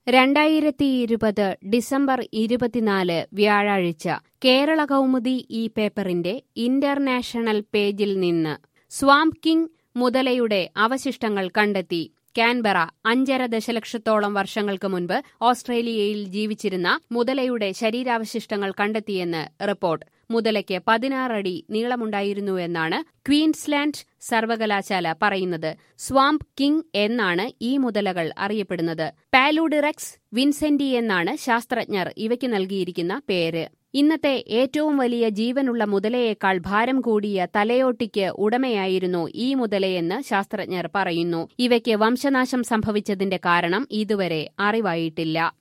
രണ്ടായിരത്തി ഇരുപത് ഡിസംബർ ഇരുപത്തിനാല് വ്യാഴാഴ്ച കേരള കൗമുദി ഈ പേപ്പറിന്റെ ഇന്റർനാഷണൽ പേജിൽ നിന്ന് സ്വാംപ് കിങ് മുതലയുടെ അവശിഷ്ടങ്ങൾ കണ്ടെത്തി കാൻബറ അഞ്ചര ദശലക്ഷത്തോളം വർഷങ്ങൾക്ക് മുൻപ് ഓസ്ട്രേലിയയിൽ ജീവിച്ചിരുന്ന മുതലയുടെ ശരീരാവശിഷ്ടങ്ങൾ കണ്ടെത്തിയെന്ന് റിപ്പോർട്ട് മുതലയ്ക്ക് പതിനാറടി നീളമുണ്ടായിരുന്നുവെന്നാണ് ക്വീൻസ്ലാൻഡ് സർവകലാശാല പറയുന്നത് സ്വാംപ് കിങ് എന്നാണ് ഈ മുതലകൾ അറിയപ്പെടുന്നത് പാലൂഡിറക്സ് വിൻസെന്റി എന്നാണ് ശാസ്ത്രജ്ഞർ ഇവയ്ക്ക് നൽകിയിരിക്കുന്ന പേര് ഇന്നത്തെ ഏറ്റവും വലിയ ജീവനുള്ള മുതലയേക്കാൾ ഭാരം കൂടിയ തലയോട്ടിക്ക് ഉടമയായിരുന്നു ഈ മുതലയെന്ന് ശാസ്ത്രജ്ഞർ പറയുന്നു ഇവയ്ക്ക് വംശനാശം സംഭവിച്ചതിന്റെ കാരണം ഇതുവരെ അറിവായിട്ടില്ല